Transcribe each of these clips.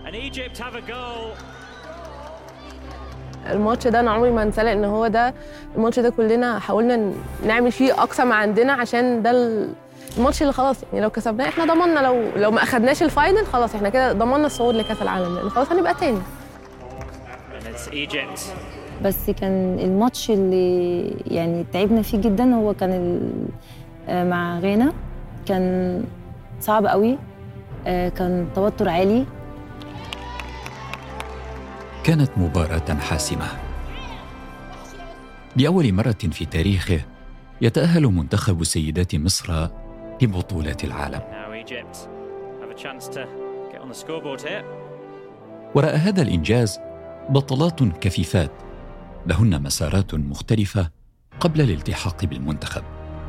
And Egypt have a goal. الماتش ده انا عمري ما انساه لان هو ده الماتش ده كلنا حاولنا نعمل فيه اقصى ما عندنا عشان ده الماتش اللي خلاص يعني لو كسبناه احنا ضمننا لو لو ما اخدناش الفاينل خلاص احنا كده ضمننا الصعود لكاس العالم لان خلاص هنبقى تاني And it's Egypt. بس كان الماتش اللي يعني تعبنا فيه جدا هو كان ال- آه، مع غانا كان صعب قوي آه، كان توتر عالي كانت مباراة حاسمة. لأول مرة في تاريخه يتأهل منتخب سيدات مصر لبطولة العالم. Now Egypt have a chance to get on the scoreboard here. وراء هذا الإنجاز بطلات كفيفات لهن مسارات مختلفة قبل الالتحاق بالمنتخب.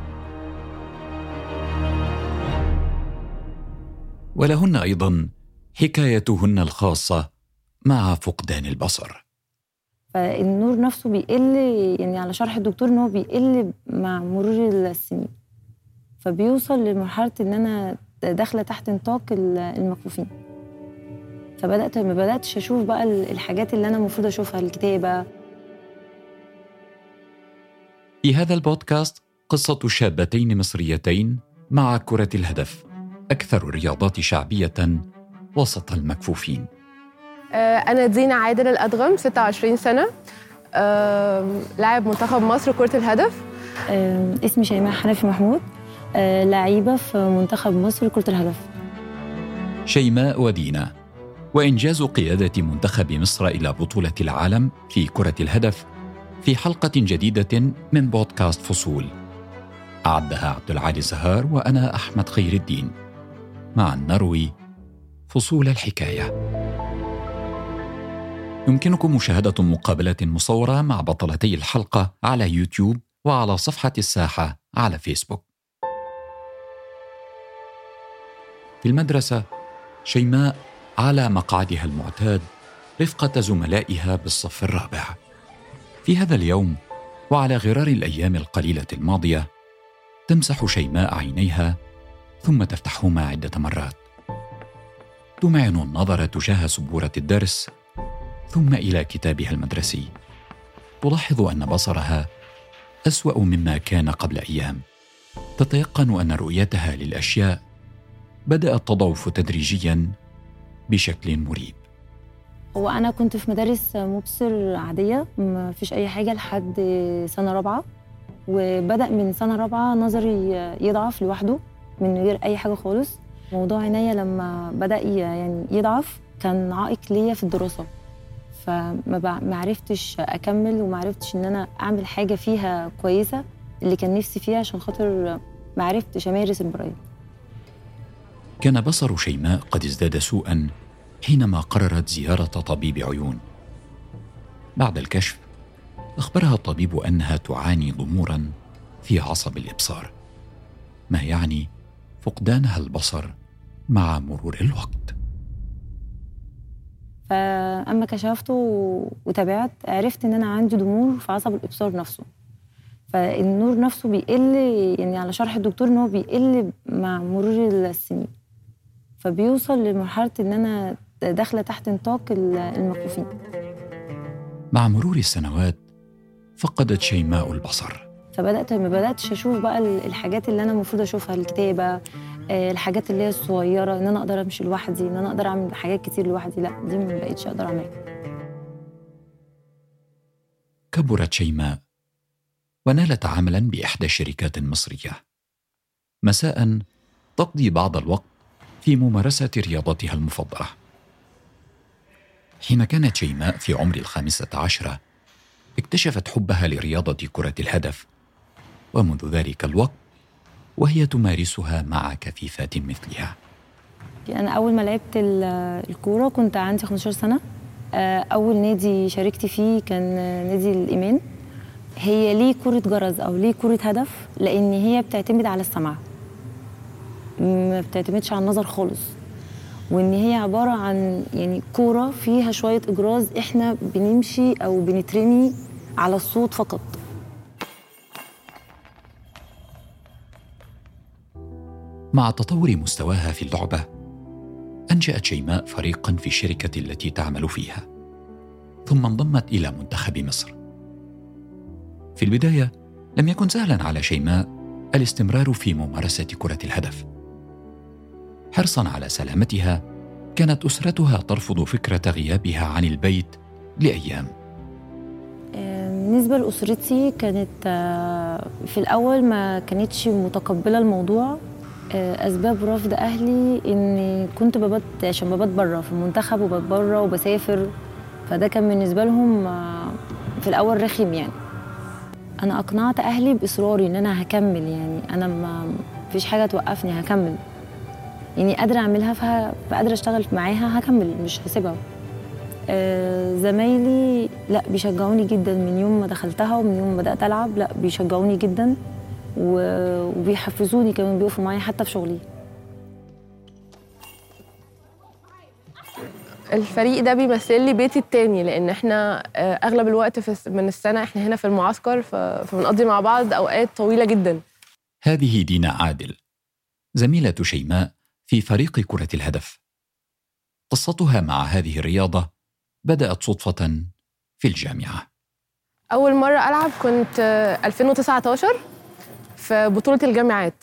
ولهن أيضا حكايتهن الخاصة مع فقدان البصر. فالنور نفسه بيقل يعني على شرح الدكتور ان هو بيقل مع مرور السنين فبيوصل لمرحله ان انا داخله تحت نطاق ال- المكفوفين فبدات ما بداتش اشوف بقى ال- الحاجات اللي انا المفروض اشوفها الكتابه في هذا البودكاست قصة شابتين مصريتين مع كرة الهدف أكثر الرياضات شعبية وسط المكفوفين آه، انا دينا عادل الادغم 26 سنه آم، لاعب منتخب مصر كره الهدف آه، اسمي شيماء حنفي محمود آه، لعيبه في منتخب مصر كره الهدف شيماء ودينا وإنجاز قيادة منتخب مصر إلى بطولة العالم في كرة الهدف في حلقة جديدة من بودكاست فصول أعدها عبد العالي زهار وأنا أحمد خير الدين معا نروي فصول الحكايه يمكنكم مشاهدة مقابلات مصورة مع بطلتي الحلقة على يوتيوب وعلى صفحة الساحة على فيسبوك. في المدرسة شيماء على مقعدها المعتاد رفقة زملائها بالصف الرابع. في هذا اليوم وعلى غرار الأيام القليلة الماضية تمسح شيماء عينيها ثم تفتحهما عدة مرات. تمعن النظر تجاه سبورة الدرس ثم الى كتابها المدرسي تلاحظ ان بصرها اسوا مما كان قبل ايام تتيقن ان رؤيتها للاشياء بدات تضعف تدريجيا بشكل مريب هو انا كنت في مدارس مبصر عاديه ما فيش اي حاجه لحد سنه رابعه وبدا من سنه رابعه نظري يضعف لوحده من غير اي حاجه خالص موضوع عينيا لما بدا ي- يعني يضعف كان عائق ليا في الدراسه فما بع- ما عرفتش اكمل وما عرفتش ان انا اعمل حاجه فيها كويسه اللي كان نفسي فيها عشان خاطر ما عرفتش امارس البرايه كان بصر شيماء قد ازداد سوءا حينما قررت زياره طبيب عيون بعد الكشف اخبرها الطبيب انها تعاني ضمورا في عصب الابصار ما يعني فقدانها البصر مع مرور الوقت فاما كشفت و- وتابعت عرفت ان انا عندي ضمور في عصب الابصار نفسه فالنور نفسه بيقل يعني على شرح الدكتور ان هو بيقل مع مرور السنين فبيوصل لمرحله ان انا داخله تحت نطاق ال- المكفوفين مع مرور السنوات فقدت شيماء البصر فبدات ما بداتش اشوف بقى ال- الحاجات اللي انا المفروض اشوفها الكتابه آه، الحاجات اللي هي الصغيره ان انا اقدر امشي لوحدي ان انا اقدر اعمل حاجات كتير لوحدي لا دي ما بقتش اقدر اعملها كبرت شيماء ونالت عملا باحدى الشركات المصريه مساء تقضي بعض الوقت في ممارسه رياضتها المفضله حين كانت شيماء في عمر الخامسه عشره اكتشفت حبها لرياضه كره الهدف ومنذ ذلك الوقت وهي تمارسها مع كفيفات مثلها انا اول ما لعبت ال- الكوره كنت عندي 15 سنه آه، اول نادي شاركت فيه كان نادي الايمان هي ليه كره جرس او ليه كره هدف لان هي بتعتمد على السمع ما بتعتمدش على النظر خالص وان هي عباره عن يعني كوره فيها شويه اجراز احنا بنمشي او بنترمي على الصوت فقط مع تطور مستواها في اللعبه أنشأت شيماء فريقا في الشركة التي تعمل فيها ثم انضمت إلى منتخب مصر في البداية لم يكن سهلا على شيماء الاستمرار في ممارسة كرة الهدف حرصا على سلامتها كانت أسرتها ترفض فكرة غيابها عن البيت لأيام بالنسبة لأسرتي كانت آه، في الأول ما كانتش متقبلة الموضوع آه، أسباب رفض أهلي إني كنت ببات عشان ببات بره في المنتخب وبات بره وبسافر فده كان بالنسبة لهم آه، في الأول رخيم يعني أنا أقنعت أهلي بإصراري إن أنا هكمل يعني أنا ما فيش حاجة توقفني هكمل يعني قادرة أعملها فقادرة أشتغل معاها هكمل مش هسيبها آه، زمايلي لا بيشجعوني جدا من يوم ما دخلتها ومن يوم ما بدات العب لا بيشجعوني جدا وبيحفزوني كمان بيقفوا معايا حتى في شغلي الفريق ده بيمثل لي بيتي التاني لان احنا آه، اغلب الوقت في من السنه احنا هنا في المعسكر فبنقضي مع بعض اوقات طويله جدا هذه دينا عادل زميله شيماء في فريق كره الهدف قصتها مع هذه الرياضه بدأت صدفة في الجامعة أول مرة ألعب كنت 2019 في بطولة الجامعات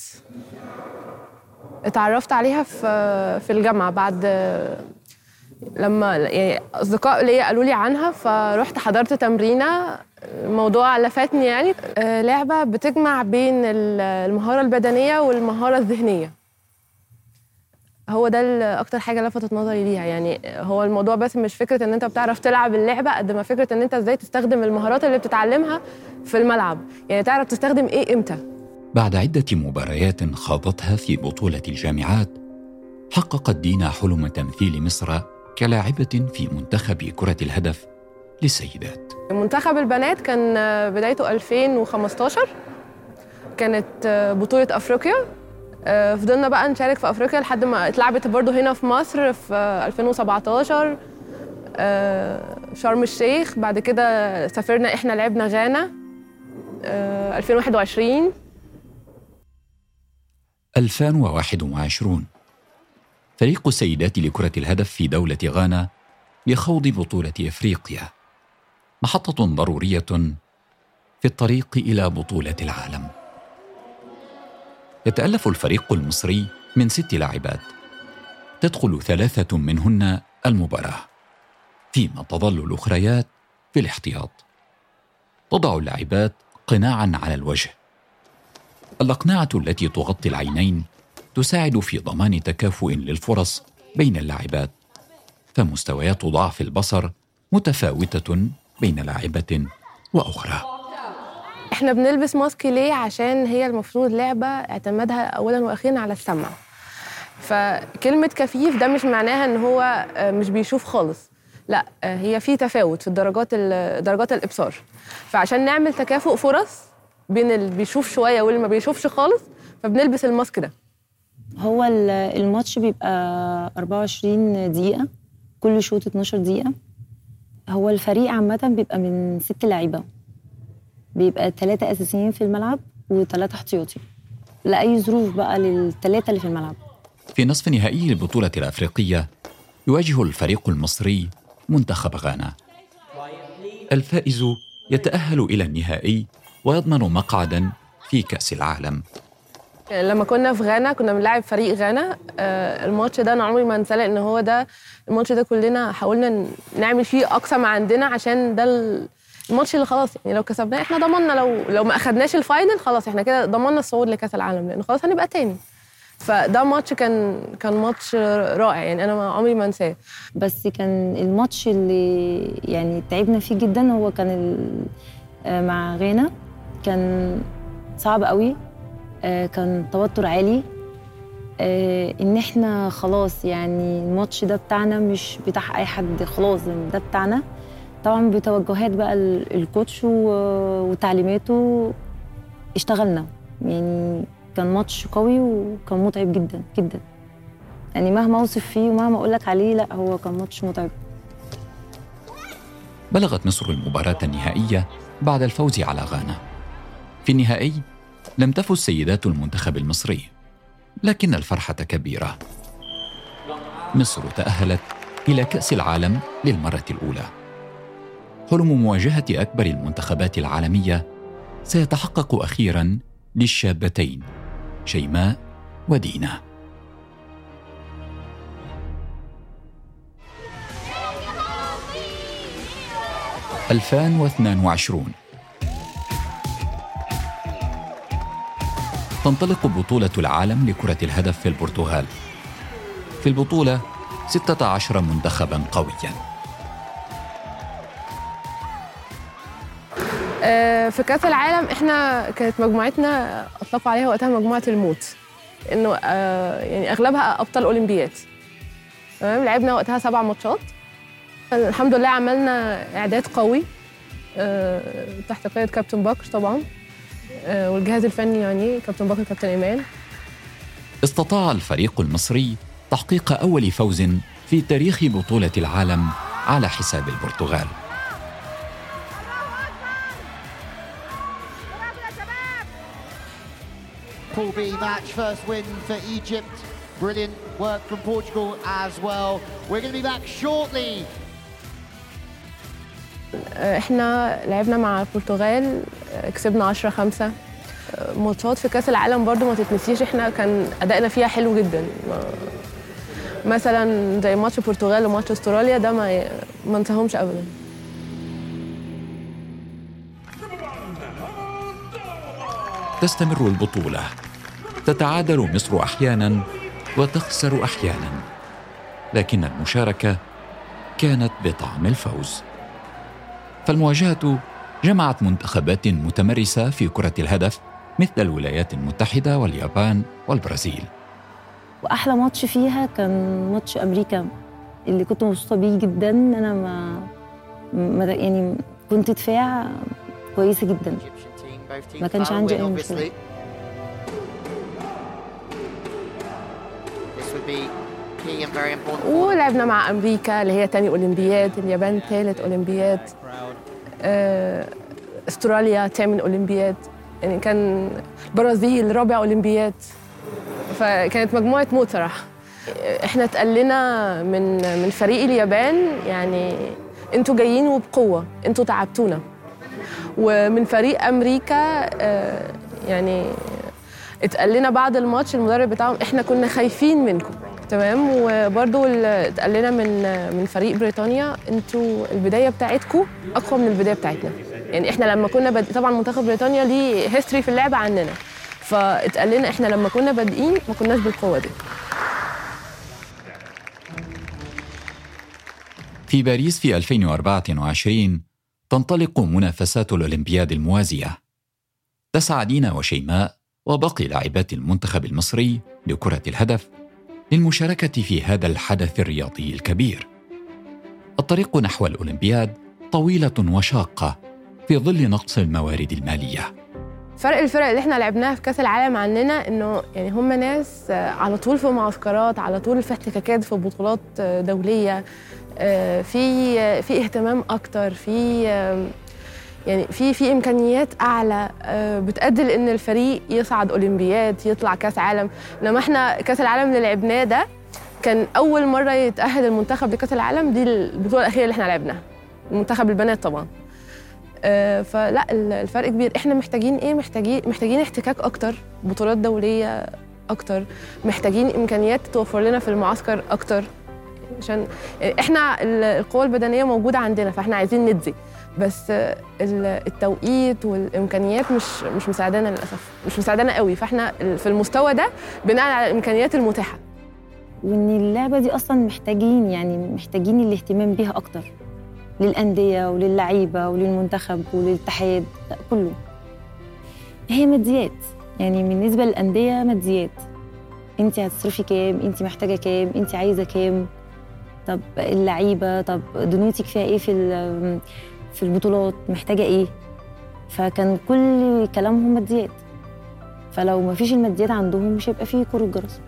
اتعرفت عليها في في الجامعة بعد لما يعني أصدقاء ليا قالوا لي عنها فرحت حضرت تمرينة الموضوع لفتني يعني لعبة بتجمع بين المهارة البدنية والمهارة الذهنية هو ده اكتر حاجه لفتت نظري ليها يعني هو الموضوع بس مش فكره ان انت بتعرف تلعب اللعبه قد ما فكره ان انت ازاي تستخدم المهارات اللي بتتعلمها في الملعب يعني تعرف تستخدم ايه امتى بعد عده مباريات خاضتها في بطوله الجامعات حققت دينا حلم تمثيل مصر كلاعبه في منتخب كره الهدف للسيدات منتخب البنات كان بدايته 2015 كانت بطوله افريقيا آه، فضلنا بقى نشارك في افريقيا لحد ما اتلعبت برضو هنا في مصر في 2017 آه، شرم الشيخ بعد كده سافرنا احنا لعبنا غانا 2021 2021 فريق السيدات لكرة الهدف في دولة غانا لخوض بطولة افريقيا محطة ضرورية في الطريق إلى بطولة العالم يتألف الفريق المصري من ست لاعبات تدخل ثلاثة منهن المباراة فيما تظل الأخريات في الاحتياط تضع اللاعبات قناعا على الوجه الأقنعة التي تغطي العينين تساعد في ضمان تكافؤ للفرص بين اللاعبات فمستويات ضعف البصر متفاوتة بين لاعبة وأخرى احنا بنلبس ماسك ليه عشان هي المفروض لعبه اعتمادها اولا واخيرا على السمع فكلمه كفيف ده مش معناها ان هو آه، مش بيشوف خالص لا آه، هي في تفاوت في الدرجات درجات الابصار فعشان نعمل تكافؤ فرص بين اللي بيشوف شويه واللي ما بيشوفش خالص فبنلبس الماسك ده هو الماتش بيبقى 24 دقيقه كل شوط 12 دقيقه هو الفريق عامه بيبقى من ست لعيبه بيبقى ثلاثة أساسيين في الملعب وثلاثة احتياطي لأي ظروف بقى للثلاثة اللي في الملعب في نصف نهائي البطولة الأفريقية يواجه الفريق المصري منتخب غانا الفائز يتأهل إلى النهائي ويضمن مقعدا في كأس العالم لما كنا في غانا كنا بنلعب فريق غانا آه، الماتش ده انا عمري ما انساه لان هو ده الماتش ده كلنا حاولنا نعمل فيه اقصى ما عندنا عشان ده الماتش اللي خلاص يعني لو كسبناه احنا ضمننا لو لو ما اخدناش الفاينل خلاص احنا كده ضمننا الصعود لكاس العالم لان خلاص هنبقى تاني فده ماتش كان كان ماتش رائع يعني انا عمري ما انساه بس كان الماتش اللي يعني تعبنا فيه جدا هو كان آه، مع غانا كان صعب قوي آه، كان توتر عالي آه، ان احنا خلاص يعني الماتش ده بتاعنا مش بتاع اي حد خلاص ده بتاعنا طبعا بتوجهات بقى الكوتش وتعليماته اشتغلنا يعني كان ماتش قوي وكان متعب جدا جدا يعني مهما اوصف فيه ومهما اقول لك عليه لا هو كان ماتش متعب بلغت مصر المباراة النهائية بعد الفوز على غانا في النهائي لم تفز سيدات المنتخب المصري لكن الفرحة كبيرة مصر تأهلت إلى كأس العالم للمرة الأولى حلم مواجهة أكبر المنتخبات العالمية سيتحقق أخيرا للشابتين شيماء ودينا 2022 تنطلق بطولة العالم لكرة الهدف في البرتغال في البطولة 16 منتخبا قويا آه، في كاس العالم احنا كانت مجموعتنا اطلقوا عليها وقتها مجموعه الموت انه آه، يعني اغلبها ابطال اولمبياد تمام لعبنا وقتها سبع ماتشات الحمد لله عملنا اعداد قوي آه، تحت قياده كابتن بكر طبعا آه، والجهاز الفني يعني كابتن بكر كابتن ايمان استطاع الفريق المصري تحقيق أول فوز في تاريخ بطولة العالم على حساب البرتغال Pool B match, first win for Egypt. Brilliant work from Portugal as well. We're going to be back shortly آه، احنا لعبنا مع البرتغال آه، كسبنا 10 5 ماتشات في كاس العالم برضو ما تتنسيش احنا كان ادائنا فيها حلو جدا ما- مثلا زي ماتش البرتغال وماتش استراليا ده ما ما انساهمش ابدا تستمر البطولة تتعادل مصر أحيانا وتخسر أحيانا لكن المشاركة كانت بطعم الفوز فالمواجهة جمعت منتخبات متمرسة في كرة الهدف مثل الولايات المتحدة واليابان والبرازيل واحلى ماتش فيها كان ماتش امريكا اللي كنت مبسوطه بيه جدا ان انا ما, ما يعني كنت دفاع كويسه جدا Egyptian team, both teams ما كانش battle عندي win, أي مشكلة. obviously. This would be key and very important for them. ولعبنا مع امريكا اللي هي تاني اولمبياد اليابان ثالث اولمبياد آه، استراليا ثامن اولمبياد يعني كان البرازيل رابع اولمبياد فكانت مجموعه موت صراحه احنا اتقلنا من من فريق اليابان يعني انتوا جايين وبقوه انتوا تعبتونا ومن فريق امريكا آه، يعني اتقال لنا بعد الماتش المدرب بتاعهم احنا كنا خايفين منكم تمام وبرضو ال- اتقال لنا من من فريق بريطانيا انتوا البدايه بتاعتكم اقوى من البدايه بتاعتنا يعني احنا لما كنا بد... طبعا منتخب بريطانيا ليه هيستوري في اللعبه عننا فاتقال لنا احنا لما كنا بادئين ما كناش بالقوه دي في باريس في 2024 تنطلق منافسات الأولمبياد الموازية تسعى دينا وشيماء وباقي لاعبات المنتخب المصري لكرة الهدف للمشاركة في هذا الحدث الرياضي الكبير الطريق نحو الأولمبياد طويلة وشاقة في ظل نقص الموارد المالية فرق الفرق اللي احنا لعبناها في كاس العالم عننا انه يعني هم ناس آه، على طول في معسكرات على طول في احتكاكات في بطولات آه، دوليه آه، في آه، في اهتمام اكتر في آه، يعني في في امكانيات اعلى آه، بتأدي لان الفريق يصعد اولمبياد يطلع كاس عالم انما احنا كاس العالم اللي لعبناه ده كان اول مره يتاهل المنتخب لكاس العالم دي البطوله الاخيره اللي احنا لعبناها المنتخب البنات طبعا آه، فلا ال- الفرق كبير احنا محتاجين ايه محتاجين محتاجين احتكاك اكتر بطولات دوليه اكتر محتاجين امكانيات توفر لنا في المعسكر اكتر عشان يعني احنا ال- القوه البدنيه موجوده عندنا فاحنا عايزين ندي بس آه، ال- التوقيت والامكانيات مش مش مساعدانا للاسف مش مساعدانا قوي فاحنا ال- في المستوى ده بناء على الامكانيات المتاحه وان اللعبه دي اصلا محتاجين يعني محتاجين الاهتمام بيها اكتر للانديه وللعيبه وللمنتخب وللاتحاد لا كله هي ماديات يعني بالنسبه للانديه ماديات انت هتصرفي كام انت محتاجه كام انت عايزه كام طب اللعيبه طب دنيتك فيها ايه في ال- في البطولات محتاجه ايه فكان كل كلامهم ماديات فلو ما فيش الماديات عندهم مش هيبقى فيه كرة جرس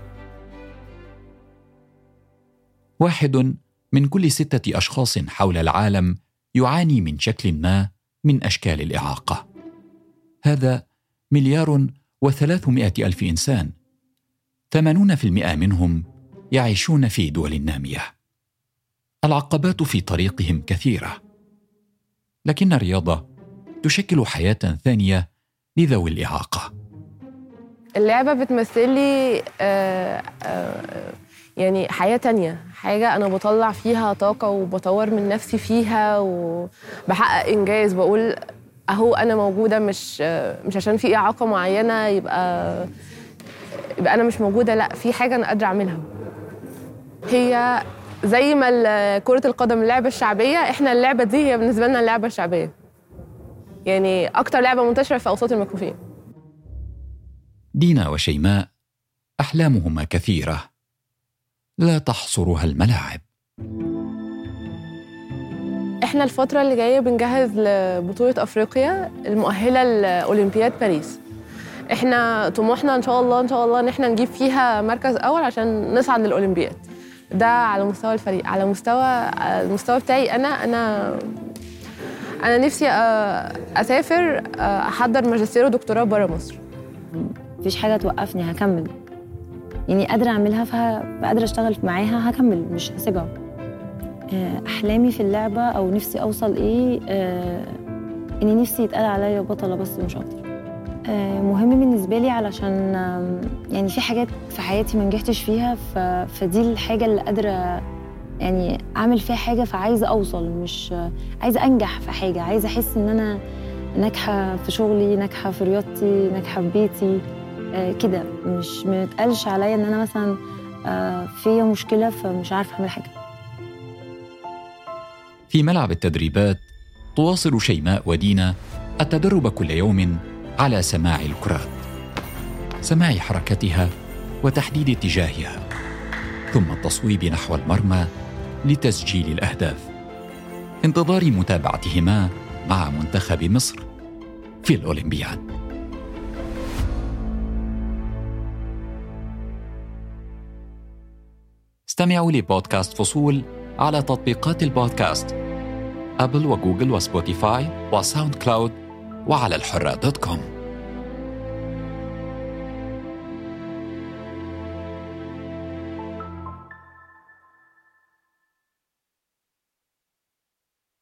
واحد من كل ستة أشخاص حول العالم يعاني من شكل ما من أشكال الإعاقة هذا مليار وثلاثمائة ألف إنسان ثمانون في المئة منهم يعيشون في دول ناميه العقبات في طريقهم كثيره لكن الرياضه تشكل حياه ثانيه لذوي الاعاقه اللعبة بتمثل لي آه، آه، يعني حياة تانية حاجة أنا بطلع فيها طاقة وبطور من نفسي فيها وبحقق إنجاز بقول أهو أنا موجودة مش آه، مش عشان في إعاقة معينة يبقى يبقى أنا مش موجودة لا في حاجة أنا قادرة أعملها هي زي ما ال- كرة القدم اللعبة الشعبية إحنا اللعبة دي هي بالنسبة لنا اللعبة الشعبية يعني أكتر لعبة منتشرة في أوساط المكفوفين دينا وشيماء احلامهما كثيره لا تحصرها الملاعب احنا الفترة اللي جاية بنجهز لبطولة افريقيا المؤهلة لاولمبياد باريس احنا طموحنا ان شاء الله ان شاء الله ان احنا نجيب فيها مركز اول عشان نصعد للاولمبياد ده على مستوى الفريق على مستوى على المستوى بتاعي انا انا انا نفسي آه، اسافر آه، احضر ماجستير ودكتوراه بره مصر مفيش حاجه توقفني هكمل يعني قادره اعملها فقادره اشتغل معاها هكمل مش هسيبها آه، احلامي في اللعبه او نفسي اوصل ايه آه، اني نفسي يتقال عليا بطله بس مش اكتر آه، مهم بالنسبه لي علشان آم، يعني في حاجات في حياتي ما نجحتش فيها ف- فدي الحاجه اللي قادره يعني اعمل فيها حاجه فعايزه اوصل مش عايزه انجح في حاجه عايزه احس ان انا ناجحه في شغلي ناجحه في رياضتي ناجحه في بيتي آه، كده مش متقالش عليا ان انا مثلا آه، فيا مشكله فمش عارفه اعمل حاجه في ملعب التدريبات تواصل شيماء ودينا التدرب كل يوم على سماع الكرات سماع حركتها وتحديد اتجاهها ثم التصويب نحو المرمى لتسجيل الاهداف انتظار متابعتهما مع منتخب مصر في الاولمبياد استمعوا لبودكاست فصول على تطبيقات البودكاست أبل وجوجل وسبوتيفاي وساوند كلاود وعلى الحرة دوت كوم